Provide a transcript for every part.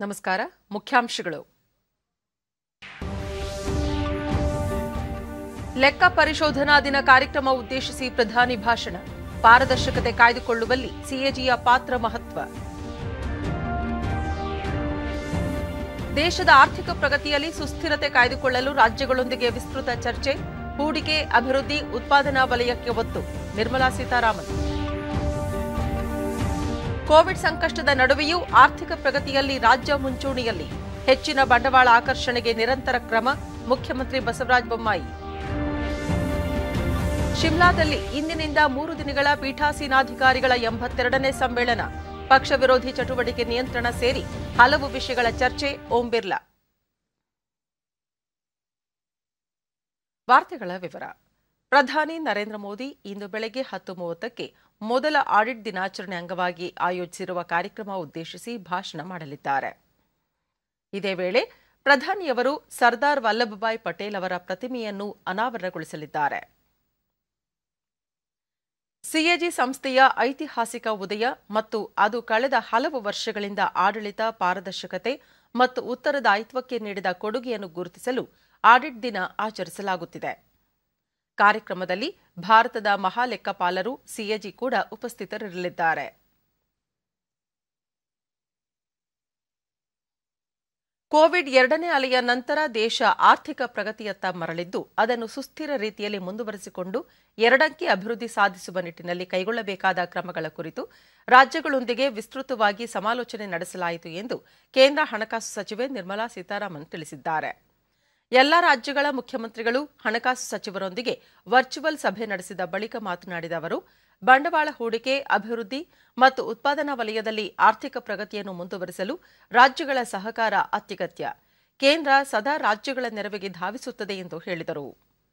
ನಮಸ್ಕಾರ ಮುಖ್ಯಾಂಶಗಳು ಲೆಕ್ಕ ಪರಿಶೋಧನಾ ದಿನ ಕಾರ್ಯಕ್ರಮ ಉದ್ದೇಶಿಸಿ ಪ್ರಧಾನಿ ಭಾಷಣ ಪಾರದರ್ಶಕತೆ ಕಾಯ್ದುಕೊಳ್ಳುವಲ್ಲಿ ಸಿಎಜಿಯ ಪಾತ್ರ ಮಹತ್ವ ದೇಶದ ಆರ್ಥಿಕ ಪ್ರಗತಿಯಲ್ಲಿ ಸುಸ್ಥಿರತೆ ಕಾಯ್ದುಕೊಳ್ಳಲು ರಾಜ್ಯಗಳೊಂದಿಗೆ ವಿಸ್ತೃತ ಚರ್ಚೆ ಹೂಡಿಕೆ ಅಭಿವೃದ್ಧಿ ಉತ್ಪಾದನಾ ವಲಯಕ್ಕೆ ಒತ್ತು ನಿರ್ಮಲಾ ಸೀತಾರಾಮನ್ ಕೋವಿಡ್ ಸಂಕಷ್ಟದ ನಡುವೆಯೂ ಆರ್ಥಿಕ ಪ್ರಗತಿಯಲ್ಲಿ ರಾಜ್ಯ ಮುಂಚೂಣಿಯಲ್ಲಿ ಹೆಚ್ಚಿನ ಬಂಡವಾಳ ಆಕರ್ಷಣೆಗೆ ನಿರಂತರ ಕ್ರಮ ಮುಖ್ಯಮಂತ್ರಿ ಬಸವರಾಜ ಬೊಮ್ಮಾಯಿ ಶಿಮ್ಲಾದಲ್ಲಿ ಇಂದಿನಿಂದ ಮೂರು ದಿನಗಳ ಪೀಠಾಸೀನಾಧಿಕಾರಿಗಳ ಎಂಬತ್ತೆರಡನೇ ಸಮ್ಮೇಳನ ಪಕ್ಷ ವಿರೋಧಿ ಚಟುವಟಿಕೆ ನಿಯಂತ್ರಣ ಸೇರಿ ಹಲವು ವಿಷಯಗಳ ಚರ್ಚೆ ಓಂ ಬಿರ್ಲಾ ವಾರ್ತೆಗಳ ವಿವರ ಪ್ರಧಾನಿ ನರೇಂದ್ರ ಮೋದಿ ಇಂದು ಬೆಳಗ್ಗೆ ಹತ್ತು ಮೂವತ್ತಕ್ಕೆ ಮೊದಲ ಆಡಿಟ್ ದಿನಾಚರಣೆ ಅಂಗವಾಗಿ ಆಯೋಜಿಸಿರುವ ಕಾರ್ಯಕ್ರಮ ಉದ್ದೇಶಿಸಿ ಭಾಷಣ ಮಾಡಲಿದ್ದಾರೆ ಇದೇ ವೇಳೆ ಪ್ರಧಾನಿಯವರು ಸರ್ದಾರ್ ವಲ್ಲಭಭಾಯ್ ಪಟೇಲ್ ಅವರ ಪ್ರತಿಮೆಯನ್ನು ಅನಾವರಣಗೊಳಿಸಲಿದ್ದಾರೆ ಸಿಎಜಿ ಸಂಸ್ಥೆಯ ಐತಿಹಾಸಿಕ ಉದಯ ಮತ್ತು ಅದು ಕಳೆದ ಹಲವು ವರ್ಷಗಳಿಂದ ಆಡಳಿತ ಪಾರದರ್ಶಕತೆ ಮತ್ತು ಉತ್ತರದಾಯಿತ್ವಕ್ಕೆ ನೀಡಿದ ಕೊಡುಗೆಯನ್ನು ಗುರುತಿಸಲು ಆಡಿಟ್ ದಿನ ಆಚರಿಸಲಾಗುತ್ತಿದೆ ಕಾರ್ಯಕ್ರಮದಲ್ಲಿ ಭಾರತದ ಮಹಾಲೆಕ್ಕಪಾಲರು ಸಿಎಜಿ ಕೂಡ ಉಪಸ್ಥಿತರಿರಲಿದ್ದಾರೆ ಕೋವಿಡ್ ಎರಡನೇ ಅಲೆಯ ನಂತರ ದೇಶ ಆರ್ಥಿಕ ಪ್ರಗತಿಯತ್ತ ಮರಳಿದ್ದು ಅದನ್ನು ಸುಸ್ಥಿರ ರೀತಿಯಲ್ಲಿ ಮುಂದುವರೆಸಿಕೊಂಡು ಎರಡಂಕಿ ಅಭಿವೃದ್ಧಿ ಸಾಧಿಸುವ ನಿಟ್ಟಿನಲ್ಲಿ ಕೈಗೊಳ್ಳಬೇಕಾದ ಕ್ರಮಗಳ ಕುರಿತು ರಾಜ್ಯಗಳೊಂದಿಗೆ ವಿಸ್ತೃತವಾಗಿ ಸಮಾಲೋಚನೆ ನಡೆಸಲಾಯಿತು ಎಂದು ಕೇಂದ್ರ ಹಣಕಾಸು ಸಚಿವೆ ನಿರ್ಮಲಾ ಸೀತಾರಾಮನ್ ತಿಳಿಸಿದ್ದಾರೆ ಎಲ್ಲ ರಾಜ್ಯಗಳ ಮುಖ್ಯಮಂತ್ರಿಗಳು ಹಣಕಾಸು ಸಚಿವರೊಂದಿಗೆ ವರ್ಚುವಲ್ ಸಭೆ ನಡೆಸಿದ ಬಳಿಕ ಮಾತನಾಡಿದ ಅವರು ಬಂಡವಾಳ ಹೂಡಿಕೆ ಅಭಿವೃದ್ಧಿ ಮತ್ತು ಉತ್ಪಾದನಾ ವಲಯದಲ್ಲಿ ಆರ್ಥಿಕ ಪ್ರಗತಿಯನ್ನು ಮುಂದುವರೆಸಲು ರಾಜ್ಯಗಳ ಸಹಕಾರ ಅತ್ಯಗತ್ಯ ಕೇಂದ್ರ ಸದಾ ರಾಜ್ಯಗಳ ನೆರವಿಗೆ ಧಾವಿಸುತ್ತದೆ ಎಂದು ಹೇಳಿದರು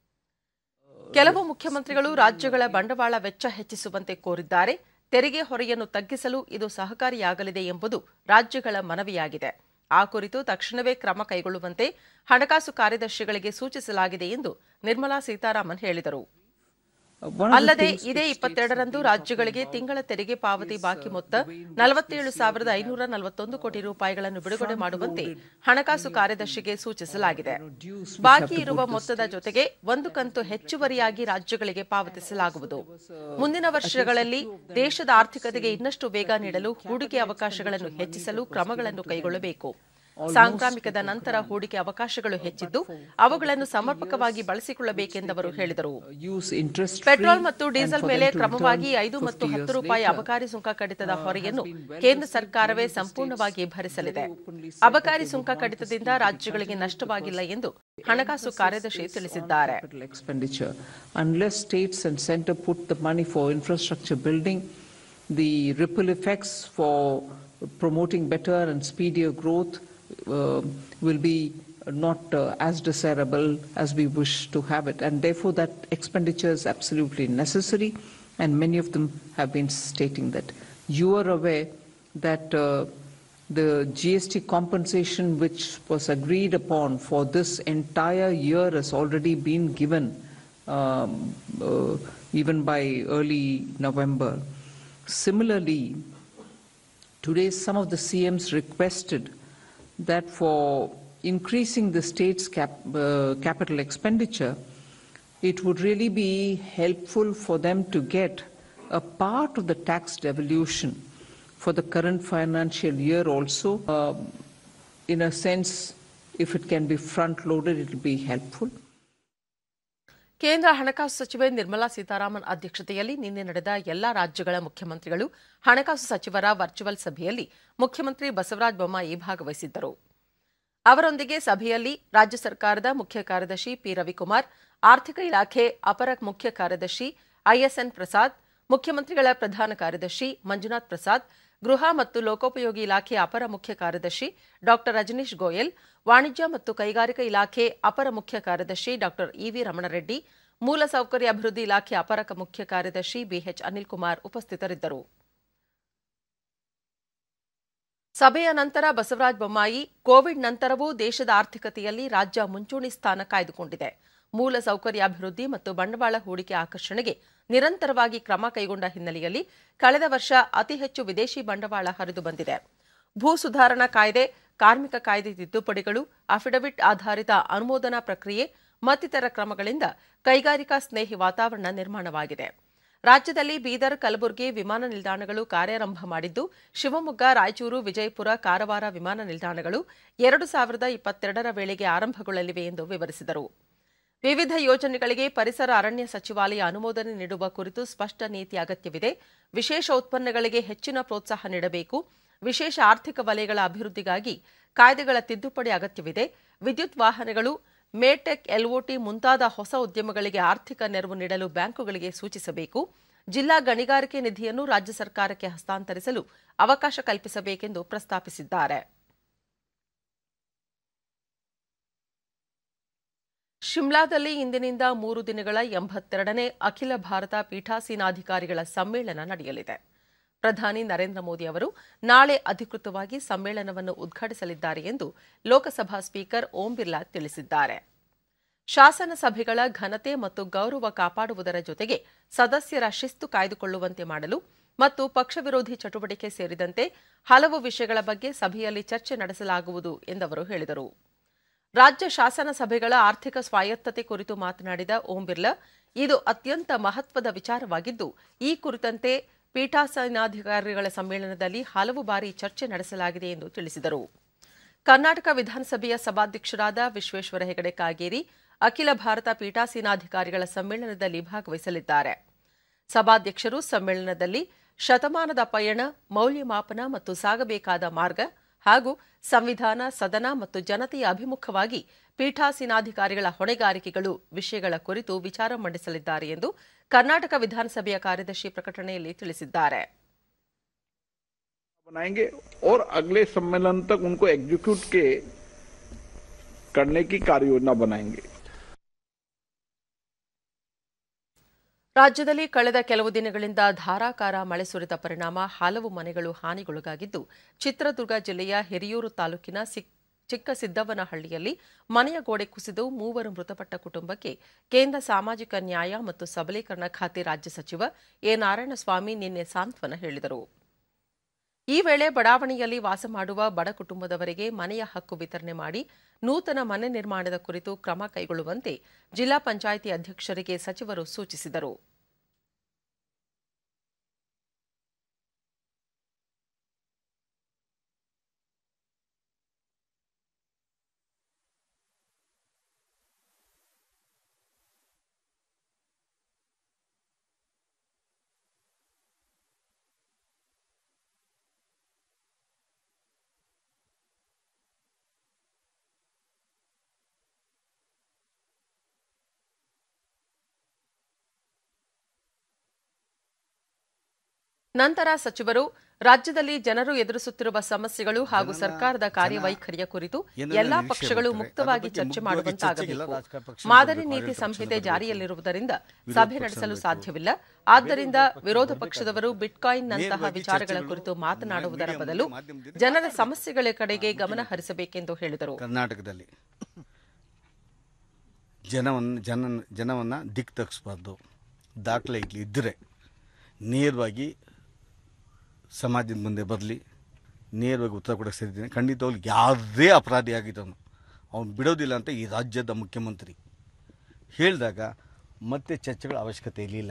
ಕೆಲವು ಮುಖ್ಯಮಂತ್ರಿಗಳು ರಾಜ್ಯಗಳ ಬಂಡವಾಳ ವೆಚ್ಚ ಹೆಚ್ಚಿಸುವಂತೆ ಕೋರಿದ್ದಾರೆ ತೆರಿಗೆ ಹೊರೆಯನ್ನು ತಗ್ಗಿಸಲು ಇದು ಸಹಕಾರಿಯಾಗಲಿದೆ ಎಂಬುದು ರಾಜ್ಯಗಳ ಮನವಿಯಾಗಿದೆ ಆ ಕುರಿತು ತಕ್ಷಣವೇ ಕ್ರಮ ಕೈಗೊಳ್ಳುವಂತೆ ಹಣಕಾಸು ಕಾರ್ಯದರ್ಶಿಗಳಿಗೆ ಸೂಚಿಸಲಾಗಿದೆ ಎಂದು ನಿರ್ಮಲಾ ಸೀತಾರಾಮನ್ ಹೇಳಿದರು ಅಲ್ಲದೆ ಇದೇ ಇಪ್ಪತ್ತೆರಡರಂದು ರಾಜ್ಯಗಳಿಗೆ ತಿಂಗಳ ತೆರಿಗೆ ಪಾವತಿ ಬಾಕಿ ಮೊತ್ತ ನಲವತ್ತೇಳು ಸಾವಿರದ ಐನೂರ ನಲವತ್ತೊಂದು ಕೋಟಿ ರೂಪಾಯಿಗಳನ್ನು ಬಿಡುಗಡೆ ಮಾಡುವಂತೆ ಹಣಕಾಸು ಕಾರ್ಯದರ್ಶಿಗೆ ಸೂಚಿಸಲಾಗಿದೆ ಬಾಕಿ ಇರುವ ಮೊತ್ತದ ಜೊತೆಗೆ ಒಂದು ಕಂತು ಹೆಚ್ಚುವರಿಯಾಗಿ ರಾಜ್ಯಗಳಿಗೆ ಪಾವತಿಸಲಾಗುವುದು ಮುಂದಿನ ವರ್ಷಗಳಲ್ಲಿ ದೇಶದ ಆರ್ಥಿಕತೆಗೆ ಇನ್ನಷ್ಟು ವೇಗ ನೀಡಲು ಹೂಡಿಕೆ ಅವಕಾಶಗಳನ್ನು ಹೆಚ್ಚಿಸಲು ಕ್ರಮಗಳನ್ನು ಕೈಗೊಳ್ಳಬೇಕು ಸಾಂಕ್ರಾಮಿಕದ ನಂತರ ಹೂಡಿಕೆ ಅವಕಾಶಗಳು ಹೆಚ್ಚಿದ್ದು ಅವುಗಳನ್ನು ಸಮರ್ಪಕವಾಗಿ ಬಳಸಿಕೊಳ್ಳಬೇಕೆಂದವರು ಹೇಳಿದರು ಪೆಟ್ರೋಲ್ ಮತ್ತು ಡೀಸೆಲ್ ಮೇಲೆ ಕ್ರಮವಾಗಿ ಐದು ಮತ್ತು ಹತ್ತು ರೂಪಾಯಿ ಅಬಕಾರಿ ಸುಂಕ ಕಡಿತದ ಹೊರೆಯನ್ನು ಕೇಂದ್ರ ಸರ್ಕಾರವೇ ಸಂಪೂರ್ಣವಾಗಿ ಭರಿಸಲಿದೆ ಅಬಕಾರಿ ಸುಂಕ ಕಡಿತದಿಂದ ರಾಜ್ಯಗಳಿಗೆ ನಷ್ಟವಾಗಿಲ್ಲ ಎಂದು ಹಣಕಾಸು ಕಾರ್ಯದರ್ಶಿ ತಿಳಿಸಿದ್ದಾರೆ Unless states and center put the money for infrastructure building, the ripple effects for promoting better and speedier growth uh, will be not uh, as desirable as we wish to have it. And therefore, that expenditure is absolutely necessary, and many of them have been stating that. You are aware that uh, the GST compensation which was agreed upon for this entire year has already been given um, uh, even by early November. Similarly, today some of the CMs requested that for increasing the state's cap, uh, capital expenditure, it would really be helpful for them to get a part of the tax devolution for the current financial year also. Uh, in a sense, if it can be front loaded, it will be helpful. ಕೇಂದ್ರ ಹಣಕಾಸು ಸಚಿವೆ ನಿರ್ಮಲಾ ಸೀತಾರಾಮನ್ ಅಧ್ಯಕ್ಷತೆಯಲ್ಲಿ ನಿನ್ನೆ ನಡೆದ ಎಲ್ಲಾ ರಾಜ್ಯಗಳ ಮುಖ್ಯಮಂತ್ರಿಗಳು ಹಣಕಾಸು ಸಚಿವರ ವರ್ಚುವಲ್ ಸಭೆಯಲ್ಲಿ ಮುಖ್ಯಮಂತ್ರಿ ಬಸವರಾಜ ಬೊಮ್ಮಾಯಿ ಭಾಗವಹಿಸಿದ್ದರು ಅವರೊಂದಿಗೆ ಸಭೆಯಲ್ಲಿ ರಾಜ್ಯ ಸರ್ಕಾರದ ಮುಖ್ಯ ಕಾರ್ಯದರ್ಶಿ ಪಿ ರವಿಕುಮಾರ್ ಆರ್ಥಿಕ ಇಲಾಖೆ ಅಪರ ಮುಖ್ಯ ಕಾರ್ಯದರ್ಶಿ ಐಎಸ್ಎನ್ ಪ್ರಸಾದ್ ಮುಖ್ಯಮಂತ್ರಿಗಳ ಪ್ರಧಾನ ಕಾರ್ಯದರ್ಶಿ ಮಂಜುನಾಥ್ ಪ್ರಸಾದ್ ಗೃಹ ಮತ್ತು ಲೋಕೋಪಯೋಗಿ ಇಲಾಖೆ ಅಪರ ಮುಖ್ಯ ಕಾರ್ಯದರ್ಶಿ ಡಾ ರಜನೀಶ್ ಗೋಯಲ್ ವಾಣಿಜ್ಯ ಮತ್ತು ಕೈಗಾರಿಕಾ ಇಲಾಖೆ ಅಪರ ಮುಖ್ಯ ಕಾರ್ಯದರ್ಶಿ ಡಾ ಇವಿ ರಮಣರೆಡ್ಡಿ ಮೂಲಸೌಕರ್ಯ ಅಭಿವೃದ್ಧಿ ಇಲಾಖೆ ಅಪರ ಮುಖ್ಯ ಕಾರ್ಯದರ್ಶಿ ಬಿಎಚ್ ಅನಿಲ್ ಕುಮಾರ್ ಉಪಸ್ಥಿತರಿದ್ದರು ಸಭೆಯ ನಂತರ ಬಸವರಾಜ ಬೊಮ್ಮಾಯಿ ಕೋವಿಡ್ ನಂತರವೂ ದೇಶದ ಆರ್ಥಿಕತೆಯಲ್ಲಿ ರಾಜ್ಯ ಮುಂಚೂಣಿ ಸ್ಥಾನ ಕಾಯ್ದುಕೊಂಡಿದೆ ಮೂಲ ಸೌಕರ್ಯಾಭಿವೃದ್ಧಿ ಮತ್ತು ಬಂಡವಾಳ ಹೂಡಿಕೆ ಆಕರ್ಷಣೆಗೆ ನಿರಂತರವಾಗಿ ಕ್ರಮ ಕೈಗೊಂಡ ಹಿನ್ನೆಲೆಯಲ್ಲಿ ಕಳೆದ ವರ್ಷ ಅತಿ ಹೆಚ್ಚು ವಿದೇಶಿ ಬಂಡವಾಳ ಹರಿದು ಬಂದಿದೆ ಭೂ ಸುಧಾರಣಾ ಕಾಯ್ದೆ ಕಾರ್ಮಿಕ ಕಾಯ್ದೆ ತಿದ್ದುಪಡಿಗಳು ಅಫಿಡವಿಟ್ ಆಧಾರಿತ ಅನುಮೋದನಾ ಪ್ರಕ್ರಿಯೆ ಮತ್ತಿತರ ಕ್ರಮಗಳಿಂದ ಕೈಗಾರಿಕಾ ಸ್ನೇಹಿ ವಾತಾವರಣ ನಿರ್ಮಾಣವಾಗಿದೆ ರಾಜ್ಯದಲ್ಲಿ ಬೀದರ್ ಕಲಬುರಗಿ ವಿಮಾನ ನಿಲ್ದಾಣಗಳು ಕಾರ್ಯಾರಂಭ ಮಾಡಿದ್ದು ಶಿವಮೊಗ್ಗ ರಾಯಚೂರು ವಿಜಯಪುರ ಕಾರವಾರ ವಿಮಾನ ನಿಲ್ದಾಣಗಳು ಎರಡು ಸಾವಿರದ ಇಪ್ಪತ್ತೆರಡರ ವೇಳೆಗೆ ಆರಂಭಗೊಳ್ಳಲಿವೆ ಎಂದು ವಿವರಿಸಿದರು ವಿವಿಧ ಯೋಜನೆಗಳಿಗೆ ಪರಿಸರ ಅರಣ್ಯ ಸಚಿವಾಲಯ ಅನುಮೋದನೆ ನೀಡುವ ಕುರಿತು ಸ್ಪಷ್ಟ ನೀತಿ ಅಗತ್ಯವಿದೆ ವಿಶೇಷ ಉತ್ಪನ್ನಗಳಿಗೆ ಹೆಚ್ಚಿನ ಪ್ರೋತ್ಸಾಹ ನೀಡಬೇಕು ವಿಶೇಷ ಆರ್ಥಿಕ ವಲಯಗಳ ಅಭಿವೃದ್ಧಿಗಾಗಿ ಕಾಯ್ದೆಗಳ ತಿದ್ದುಪಡಿ ಅಗತ್ಯವಿದೆ ವಿದ್ಯುತ್ ವಾಹನಗಳು ಮೇಟೆಕ್ ಎಲ್ಒಟಿ ಮುಂತಾದ ಹೊಸ ಉದ್ಯಮಗಳಿಗೆ ಆರ್ಥಿಕ ನೆರವು ನೀಡಲು ಬ್ಯಾಂಕುಗಳಿಗೆ ಸೂಚಿಸಬೇಕು ಜಿಲ್ಲಾ ಗಣಿಗಾರಿಕೆ ನಿಧಿಯನ್ನು ರಾಜ್ಯ ಸರ್ಕಾರಕ್ಕೆ ಹಸ್ತಾಂತರಿಸಲು ಅವಕಾಶ ಕಲ್ಪಿಸಬೇಕೆಂದು ಪ್ರಸ್ತಾಪಿಸಿದ್ದಾರೆ ಶಿಮ್ಲಾದಲ್ಲಿ ಇಂದಿನಿಂದ ಮೂರು ದಿನಗಳ ಎಂಬತ್ತೆರಡನೇ ಅಖಿಲ ಭಾರತ ಪೀಠಾಸೀನಾಧಿಕಾರಿಗಳ ಸಮ್ಮೇಳನ ನಡೆಯಲಿದೆ ಪ್ರಧಾನಿ ನರೇಂದ್ರ ಮೋದಿ ಅವರು ನಾಳೆ ಅಧಿಕೃತವಾಗಿ ಸಮ್ಮೇಳನವನ್ನು ಉದ್ಘಾಟಿಸಲಿದ್ದಾರೆ ಎಂದು ಲೋಕಸಭಾ ಸ್ಪೀಕರ್ ಓಂ ಬಿರ್ಲಾ ತಿಳಿಸಿದ್ದಾರೆ ಶಾಸನ ಸಭೆಗಳ ಘನತೆ ಮತ್ತು ಗೌರವ ಕಾಪಾಡುವುದರ ಜೊತೆಗೆ ಸದಸ್ಯರ ಶಿಸ್ತು ಕಾಯ್ದುಕೊಳ್ಳುವಂತೆ ಮಾಡಲು ಮತ್ತು ಪಕ್ಷ ವಿರೋಧಿ ಚಟುವಟಿಕೆ ಸೇರಿದಂತೆ ಹಲವು ವಿಷಯಗಳ ಬಗ್ಗೆ ಸಭೆಯಲ್ಲಿ ಚರ್ಚೆ ನಡೆಸಲಾಗುವುದು ಎಂದವರು ಹೇಳಿದರು ರಾಜ್ಯ ಶಾಸನ ಸಭೆಗಳ ಆರ್ಥಿಕ ಸ್ವಾಯತ್ತತೆ ಕುರಿತು ಮಾತನಾಡಿದ ಓಂ ಬಿರ್ಲಾ ಇದು ಅತ್ಯಂತ ಮಹತ್ವದ ವಿಚಾರವಾಗಿದ್ದು ಈ ಕುರಿತಂತೆ ಪೀಠಾಸೀನಾಧಿಕಾರಿಗಳ ಸಮ್ಮೇಳನದಲ್ಲಿ ಹಲವು ಬಾರಿ ಚರ್ಚೆ ನಡೆಸಲಾಗಿದೆ ಎಂದು ತಿಳಿಸಿದರು ಕರ್ನಾಟಕ ವಿಧಾನಸಭೆಯ ಸಭಾಧ್ಯಕ್ಷರಾದ ವಿಶ್ವೇಶ್ವರ ಹೆಗಡೆ ಕಾಗೇರಿ ಅಖಿಲ ಭಾರತ ಪೀಠಾಸೀನಾಧಿಕಾರಿಗಳ ಸಮ್ಮೇಳನದಲ್ಲಿ ಭಾಗವಹಿಸಲಿದ್ದಾರೆ ಸಭಾಧ್ಯಕ್ಷರು ಸಮ್ಮೇಳನದಲ್ಲಿ ಶತಮಾನದ ಪಯಣ ಮೌಲ್ಯಮಾಪನ ಮತ್ತು ಸಾಗಬೇಕಾದ ಮಾರ್ಗ ಹಾಗೂ ಸಂವಿಧಾನ ಸದನ ಮತ್ತು ಜನತೆಯ ಅಭಿಮುಖವಾಗಿ ಪೀಠಾಸೀನಾಧಿಕಾರಿಗಳ ಹೊಣೆಗಾರಿಕೆಗಳು ವಿಷಯಗಳ ಕುರಿತು ವಿಚಾರ ಮಂಡಿಸಲಿದ್ದಾರೆ ಎಂದು ಕರ್ನಾಟಕ ವಿಧಾನಸಭೆಯ ಕಾರ್ಯದರ್ಶಿ ಪ್ರಕಟಣೆಯಲ್ಲಿ ತಿಳಿಸಿದ್ದಾರೆ बनाएंगे और अगले सम्मेलन तक उनको एग्जीक्यूट के करने की कार्य योजना बनाएंगे ರಾಜ್ಯದಲ್ಲಿ ಕಳೆದ ಕೆಲವು ದಿನಗಳಿಂದ ಧಾರಾಕಾರ ಮಳೆ ಸುರಿದ ಪರಿಣಾಮ ಹಲವು ಮನೆಗಳು ಹಾನಿಗೊಳಗಾಗಿದ್ದು ಚಿತ್ರದುರ್ಗ ಜಿಲ್ಲೆಯ ಹಿರಿಯೂರು ತಾಲೂಕಿನ ಸಿಕ್- ಚಿಕ್ಕಸಿದ್ದವ್ವನಹಳ್ಳಿಯಲ್ಲಿ ಮನೆಯ ಗೋಡೆ ಕುಸಿದು ಮೂವರು ಮೃತಪಟ್ಟ ಕುಟುಂಬಕ್ಕೆ ಕೇಂದ್ರ ಸಾಮಾಜಿಕ ನ್ಯಾಯ ಮತ್ತು ಸಬಲೀಕರಣ ಖಾತೆ ರಾಜ್ಯ ಸಚಿವ ಎ ನಾರಾಯಣಸ್ವಾಮಿ ನಿನ್ನೆ ಸಾಂತ್ವನ ಹೇಳಿದರು ಈ ವೇಳೆ ಬಡಾವಣೆಯಲ್ಲಿ ವಾಸ ಮಾಡುವ ಬಡ ಕುಟುಂಬದವರಿಗೆ ಮನೆಯ ಹಕ್ಕು ವಿತರಣೆ ಮಾಡಿ ನೂತನ ಮನೆ ನಿರ್ಮಾಣದ ಕುರಿತು ಕ್ರಮ ಕೈಗೊಳ್ಳುವಂತೆ ಜಿಲ್ಲಾ ಪಂಚಾಯಿತಿ ಅಧ್ಯಕ್ಷರಿಗೆ ಸಚಿವರು ಸೂಚಿಸಿದರು ನಂತರ ಸಚಿವರು ರಾಜ್ಯದಲ್ಲಿ ಜನರು ಎದುರಿಸುತ್ತಿರುವ ಸಮಸ್ಯೆಗಳು ಹಾಗೂ ಜನನ- ಸರ್ಕಾರದ ಜನ ಕಾರ್ಯವೈಖರಿಯ ಕುರಿತು ಏನನ್ನ ಎಲ್ಲಾ ನಿರೀಕ್ಷೆ ಪಕ್ಷಗಳು ಮಾಡ್ತಾರೆ? ಮುಕ್ತವಾಗಿ ಅದ್ರ ಬಗ್ಗೆ ಚರ್ಚೆ ಮುಕ್ತವಾಗಿ ಚರ್ಚೆಗಿಲ್ಲ, ಮಾಡುವಂತಾಗಬೇಕು ರಾಜಕೀಯ ಪಕ್ಷಗಳು ಮಾದರಿ ಬರ್ಬೇಕು, ನೀತಿ ಆಡಳಿತ ಸಂಹಿತೆ ಪಕ್ಷಗಳು ಜಾರಿಯಲ್ಲಿರುವುದರಿಂದ ವಿರೋಧ ಸಭೆ ಪಕ್ಷ ನಡೆಸಲು ಬೇಕು. ಸಾಧ್ಯವಿಲ್ಲ ಆದ್ದರಿಂದ ವಿರೋಧ ಪಕ್ಷದವರು ಬಿಟ್ಕಾಯಿನ್ ನಂತಹ ನೇರವಾಗಿ ವಿಚಾರಗಳ ಚರ್ಚೆಗಳು ಕುರಿತು ಮಾತನಾಡುವುದರ ಮೀಡಿಯಾ ಬದಲು ಮಾಧ್ಯಮದಿಂದ ಜನರ ಸಮಸ್ಯೆಗಳ ಕಡೆಗೆ ಗಮನ ಹರಿಸಬೇಕೆಂದು ಹೇಳಿದರು ಕರ್ನಾಟಕದಲ್ಲಿ ಜನವನ್ನು ಜನ ಜನವನ್ನು ದಿಕ್ಕು ತಗ್ಸ್ಬಾರ್ದು ದಾಖಲೆ ಇಲ್ಲಿ ಇದ್ದರೆ ನೇರವಾಗಿ ಸಮಾಜದ ಮುಂದೆ ಬರಲಿ ನೇರವಾಗಿ ಉತ್ತರ ಕೊಡೋಕ್ಕೆ ಸೇರಿದ್ದೀನಿ ಖಂಡಿತವಾಗ್ಲು ಯಾವುದೇ ಅಪರಾಧಿ ಆಗಿದ್ದವನು ಅವನು ಬಿಡೋದಿಲ್ಲ ಅಂತ ಈ ರಾಜ್ಯದ ಮುಖ್ಯಮಂತ್ರಿ ಹೇಳಿದಾಗ ಮತ್ತೆ ಚರ್ಚೆಗಳ ಅವಶ್ಯಕತೆ ಇರಲಿಲ್ಲ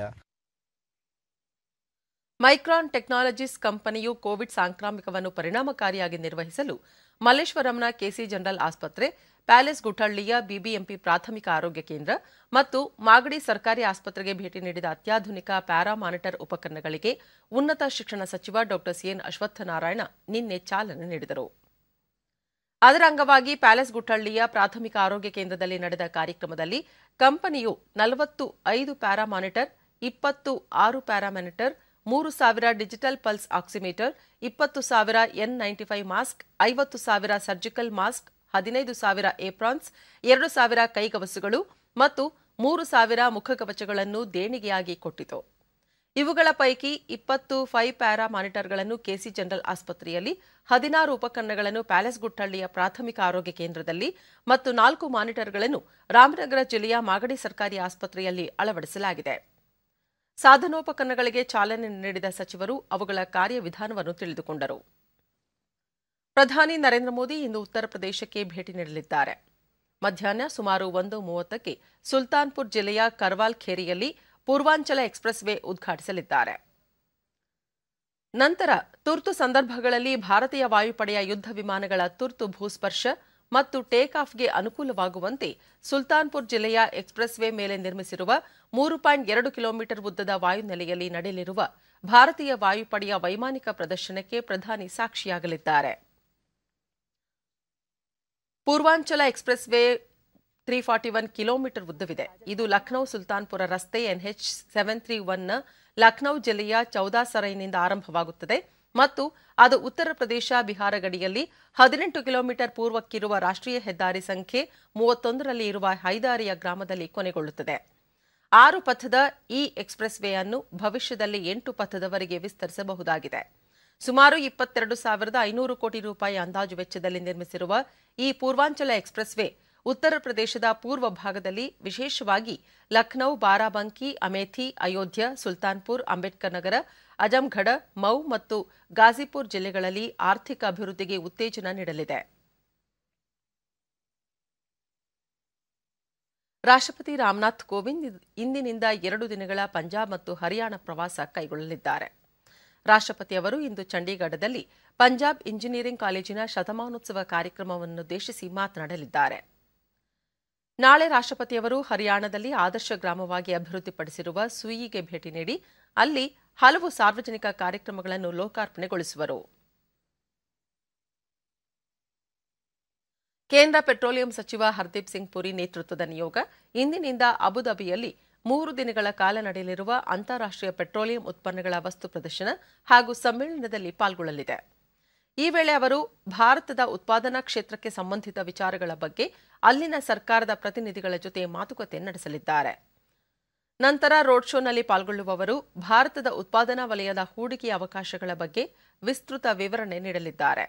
ಮೈಕ್ರಾನ್ ಟೆಕ್ನಾಲಜೀಸ್ ಕಂಪನಿಯು ಕೋವಿಡ್ ಸಾಂಕ್ರಾಮಿಕವನ್ನು ಪರಿಣಾಮಕಾರಿಯಾಗಿ ನಿರ್ವಹಿಸಲು ಮಲ್ಲೇಶ್ವರಂನ ಕೆಸಿ ಜನರಲ್ ಆಸ್ಪತ್ರೆ ಪ್ಯಾಲೇಸ್ ಗುಟ್ಟಳ್ಳಿಯ ಬಿಬಿಎಂಪಿ ಪ್ರಾಥಮಿಕ ಆರೋಗ್ಯ ಕೇಂದ್ರ ಮತ್ತು ಮಾಗಡಿ ಸರ್ಕಾರಿ ಆಸ್ಪತ್ರೆಗೆ ಭೇಟಿ ನೀಡಿದ ಅತ್ಯಾಧುನಿಕ ಪ್ಯಾರಾ ಮಾನಿಟರ್ ಉಪಕರಣಗಳಿಗೆ ಉನ್ನತ ಶಿಕ್ಷಣ ಸಚಿವ ಡಾ ಸಿಎನ್ ಅಶ್ವತ್ಥನಾರಾಯಣ ನಿನ್ನೆ ಚಾಲನೆ ನೀಡಿದರು ಅದರ ಅಂಗವಾಗಿ ಪ್ಯಾಲೇಸ್ ಗುಟ್ಟಳ್ಳಿಯ ಪ್ರಾಥಮಿಕ ಆರೋಗ್ಯ ಕೇಂದ್ರದಲ್ಲಿ ನಡೆದ ಕಾರ್ಯಕ್ರಮದಲ್ಲಿ ಕಂಪನಿಯು ನಲವತ್ತು ಐದು ಪ್ಯಾರಾ ಮಾನಿಟರ್ ಇಪ್ಪತ್ತು ಆರು ಪ್ಯಾರಾ ಮಾನಿಟರ್ ಮೂರು ಸಾವಿರ ಡಿಜಿಟಲ್ ಪಲ್ಸ್ ಆಕ್ಸಿಮೀಟರ್ ಇಪ್ಪತ್ತು ಸಾವಿರ ಎನ್ ನೈಂಟಿ ಫೈವ್ ಮಾಸ್ಕ್ ಐವತ್ತು ಸಾವಿರ ಸರ್ಜಿಕಲ್ ಮಾಸ್ಕ್ ಹದಿನೈದು ಸಾವಿರ ಏಪ್ರಾನ್ಸ್ ಎರಡು ಸಾವಿರ ಕೈಗವಸುಗಳು ಮತ್ತು ಮೂರು ಸಾವಿರ ಮುಖಕವಚಗಳನ್ನು ದೇಣಿಗೆಯಾಗಿ ಕೊಟ್ಟಿತು ಇವುಗಳ ಪೈಕಿ ಇಪ್ಪತ್ತು ಫೈವ್ ಪ್ಯಾರಾ ಮಾನಿಟರ್ಗಳನ್ನು ಕೆಸಿ ಜನರಲ್ ಆಸ್ಪತ್ರೆಯಲ್ಲಿ ಹದಿನಾರು ಉಪಕರಣಗಳನ್ನು ಪ್ಯಾಲೇಸ್ ಗುಟ್ಟಳ್ಳಿಯ ಪ್ರಾಥಮಿಕ ಆರೋಗ್ಯ ಕೇಂದ್ರದಲ್ಲಿ ಮತ್ತು ನಾಲ್ಕು ಮಾನಿಟರ್ಗಳನ್ನು ರಾಮನಗರ ಜಿಲ್ಲೆಯ ಮಾಗಡಿ ಸರ್ಕಾರಿ ಆಸ್ಪತ್ರೆಯಲ್ಲಿ ಅಳವಡಿಸಲಾಗಿದೆ ಸಾಧನೋಪಕರಣಗಳಿಗೆ ಚಾಲನೆ ನೀಡಿದ ಸಚಿವರು ಅವುಗಳ ಕಾರ್ಯವಿಧಾನವನ್ನು ತಿಳಿದುಕೊಂಡರು ಪ್ರಧಾನಿ ನರೇಂದ್ರ ಮೋದಿ ಇಂದು ಉತ್ತರ ಪ್ರದೇಶಕ್ಕೆ ಭೇಟಿ ನೀಡಲಿದ್ದಾರೆ ಮಧ್ಯಾಹ್ನ ಸುಮಾರು ಒಂದು ಮೂವತ್ತಕ್ಕೆ ಸುಲ್ತಾನ್ಪುರ್ ಜಿಲ್ಲೆಯ ಕರ್ವಾಲ್ ಖೇರಿಯಲ್ಲಿ ಪೂರ್ವಾಂಚಲ ಎಕ್ಸ್ಪ್ರೆಸ್ ವೇ ಉದ್ಘಾಟಿಸಲಿದ್ದಾರೆ ನಂತರ ತುರ್ತು ಸಂದರ್ಭಗಳಲ್ಲಿ ಭಾರತೀಯ ವಾಯುಪಡೆಯ ಯುದ್ಧ ವಿಮಾನಗಳ ತುರ್ತು ಭೂಸ್ಪರ್ಶ ಮತ್ತು ಟೇಕ್ ಆಫ್ಗೆ ಅನುಕೂಲವಾಗುವಂತೆ ಸುಲ್ತಾನ್ಪುರ್ ಜಿಲ್ಲೆಯ ಎಕ್ಸ್ಪ್ರೆಸ್ ವೇ ಮೇಲೆ ನಿರ್ಮಿಸಿರುವ ಮೂರು ಪಾಯಿಂಟ್ ಎರಡು ಕಿಲೋಮೀಟರ್ ಉದ್ದದ ವಾಯುನೆಲೆಯಲ್ಲಿ ನಡೆಯಲಿರುವ ಭಾರತೀಯ ವಾಯುಪಡೆಯ ವೈಮಾನಿಕ ಪ್ರದರ್ಶನಕ್ಕೆ ಪ್ರಧಾನಿ ಸಾಕ್ಷಿಯಾಗಲಿದ್ದಾರೆ Purvanchal expressway three forty one kilometre ಉದ್ದವಿದೆ ಇದು ಲಖನೌ ಸುಲ್ತಾನ್ಪುರ ರಸ್ತೆ ಎನ್ಎಚ್ ಸೆವೆನ್ ತ್ರೀ ಒನ್ನ ಲಖನೌ ಜಿಲ್ಲೆಯ ಚೌದಾಸರೈನಿಂದ ಆರಂಭವಾಗುತ್ತದೆ ಮತ್ತು ಅದು ಉತ್ತರ ಪ್ರದೇಶ ಬಿಹಾರ ಗಡಿಯಲ್ಲಿ ಹದಿನೆಂಟು ಕಿಲೋಮೀಟರ್ ಪೂರ್ವಕ್ಕಿರುವ ರಾಷ್ಟ್ರೀಯ ಹೆದ್ದಾರಿ ಸಂಖ್ಯೆ ಮೂವತ್ತೊಂದರಲ್ಲಿ ಇರುವ ಹೈದಾರಿಯ ಗ್ರಾಮದಲ್ಲಿ ಕೊನೆಗೊಳ್ಳುತ್ತದೆ ಆರು ಪಥದ ಈ ಎಕ್ಸ್ಪ್ರೆಸ್ ವೇ ಅನ್ನು ಭವಿಷ್ಯದಲ್ಲಿ ಎಂಟು ಪಥದವರೆಗೆ ವಿಸ್ತರಿಸಬಹುದಾಗಿದೆ ಸುಮಾರು ಇಪ್ಪತ್ತೆರಡು ಸಾವಿರದ ಐನೂರು ಕೋಟಿ ರೂಪಾಯಿ ಅಂದಾಜು ವೆಚ್ಚದಲ್ಲಿ ನಿರ್ಮಿಸಿರುವ ಈ ಪೂರ್ವಾಂಚಲ ಎಕ್ಸ್ಪ್ರೆಸ್ ವೇ ಉತ್ತರ ಪ್ರದೇಶದ ಪೂರ್ವ ಭಾಗದಲ್ಲಿ ವಿಶೇಷವಾಗಿ ಲಖನೌ ಬಾರಾಬಂಕಿ ಅಮೇಥಿ ಅಯೋಧ್ಯ ಸುಲ್ತಾನ್ಪುರ್ ಅಂಬೇಡ್ಕರ್ ನಗರ ಅಜಂಘಡ ಮೌ ಮತ್ತು ಗಾಜಿಪುರ್ ಜಿಲ್ಲೆಗಳಲ್ಲಿ ಆರ್ಥಿಕ ಅಭಿವೃದ್ಧಿಗೆ ಉತ್ತೇಜನ ನೀಡಲಿದೆ ರಾಷ್ಟ್ರಪತಿ ರಾಮನಾಥ್ ಕೋವಿಂದ್ ಇಂದಿನಿಂದ ಎರಡು ದಿನಗಳ ಪಂಜಾಬ್ ಮತ್ತು ಹರಿಯಾಣ ಪ್ರವಾಸ ಕೈಗೊಳ್ಳಲಿದ್ದಾರೆ ರಾಷ್ಟ್ರಪತಿ ಅವರು ಇಂದು ಚಂಡೀಗಢದಲ್ಲಿ ಪಂಜಾಬ್ ಇಂಜಿನಿಯರಿಂಗ್ ಕಾಲೇಜಿನ ಶತಮಾನೋತ್ಸವ ಕಾರ್ಯಕ್ರಮವನ್ನುದ್ದೇಶಿಸಿ ಮಾತನಾಡಲಿದ್ದಾರೆ ನಾಳೆ ರಾಷ್ಟ್ರಪತಿಯವರು ಹರಿಯಾಣದಲ್ಲಿ ಆದರ್ಶ ಗ್ರಾಮವಾಗಿ ಅಭಿವೃದ್ಧಿಪಡಿಸಿರುವ ಸುಯಿಗೆ ಭೇಟಿ ನೀಡಿ ಅಲ್ಲಿ ಹಲವು ಸಾರ್ವಜನಿಕ ಕಾರ್ಯಕ್ರಮಗಳನ್ನು ಲೋಕಾರ್ಪಣೆಗೊಳಿಸುವರು ಕೇಂದ್ರ ಪೆಟ್ರೋಲಿಯಂ ಸಚಿವ ಹರ್ದೀಪ್ ಸಿಂಗ್ ಪುರಿ ನೇತೃತ್ವದ ನಿಯೋಗ ಇಂದಿನಿಂದ ಅಬುಧಾಬಿಯಲ್ಲಿ ಮೂರು ದಿನಗಳ ಕಾಲ ನಡೆಯಲಿರುವ ಅಂತಾರಾಷ್ಟೀಯ ಪೆಟ್ರೋಲಿಯಂ ಉತ್ಪನ್ನಗಳ ವಸ್ತು ಪ್ರದರ್ಶನ ಹಾಗೂ ಸಮ್ಮೇಳನದಲ್ಲಿ ಪಾಲ್ಗೊಳ್ಳಲಿದೆ ಈ ವೇಳೆ ಅವರು ಭಾರತದ ಉತ್ಪಾದನಾ ಕ್ಷೇತ್ರಕ್ಕೆ ಸಂಬಂಧಿತ ವಿಚಾರಗಳ ಬಗ್ಗೆ ಅಲ್ಲಿನ ಸರ್ಕಾರದ ಪ್ರತಿನಿಧಿಗಳ ಜೊತೆ ಮಾತುಕತೆ ನಡೆಸಲಿದ್ದಾರೆ ನಂತರ ರೋಡ್ ಶೋನಲ್ಲಿ ಪಾಲ್ಗೊಳ್ಳುವವರು ಭಾರತದ ಉತ್ಪಾದನಾ ವಲಯದ ಹೂಡಿಕೆಯ ಅವಕಾಶಗಳ ಬಗ್ಗೆ ವಿಸ್ತೃತ ವಿವರಣೆ ನೀಡಲಿದ್ದಾರೆ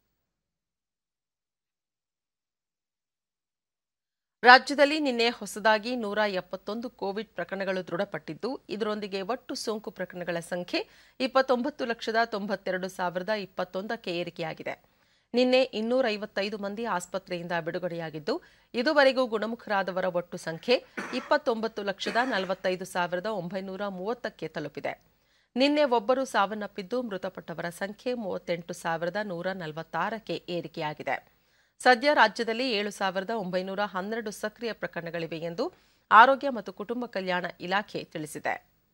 ರಾಜ್ಯದಲ್ಲಿ ನಿನ್ನೆ ಹೊಸದಾಗಿ ನೂರ ಎಪ್ಪತ್ತೊಂದು ಕೋವಿಡ್ ಪ್ರಕರಣಗಳು ದೃಢಪಟ್ಟಿದ್ದು ಇದರೊಂದಿಗೆ ಒಟ್ಟು ಸೋಂಕು ಪ್ರಕರಣಗಳ ಸಂಖ್ಯೆ ಇಪ್ಪತ್ತೊಂಬತ್ತು ಲಕ್ಷದ ತೊಂಬತ್ತೆರಡು ಸಾವಿರದ ಇಪ್ಪತ್ತೊಂದಕ್ಕೆ ಏರಿಕೆಯಾಗಿದೆ ನಿನ್ನೆ ಇನ್ನೂರ ಐವತ್ತೈದು ಮಂದಿ ಆಸ್ಪತ್ರೆಯಿಂದ ಬಿಡುಗಡೆಯಾಗಿದ್ದು ಇದುವರೆಗೂ ಗುಣಮುಖರಾದವರ ಒಟ್ಟು ಸಂಖ್ಯೆ ಇಪ್ಪತ್ತೊಂಬತ್ತು ಲಕ್ಷದ ನಲವತ್ತೈದು ಸಾವಿರದ ಒಂಬೈನೂರ ಮೂವತ್ತಕ್ಕೆ ತಲುಪಿದೆ ನಿನ್ನೆ ಒಬ್ಬರು ಸಾವನ್ನಪ್ಪಿದ್ದು ಮೃತಪಟ್ಟವರ ಸಂಖ್ಯೆ ಮೂವತ್ತೆಂಟು ಸಾವಿರದ ನೂರ ನಲವತ್ತಾರಕ್ಕೆ ಏರಿಕೆಯಾಗಿದೆ ಸದ್ಯ ರಾಜ್ಯದಲ್ಲಿ ಏಳು ಸಾವಿರದ ಒಂಬೈನೂರ ಹನ್ನೆರಡು ಸಕ್ರಿಯ ಪ್ರಕರಣಗಳಿವೆ ಎಂದು ಆರೋಗ್ಯ ಮತ್ತು ಕುಟುಂಬ ಕಲ್ಯಾಣ ಇಲಾಖೆ ತಿಳಿಸಿದೆ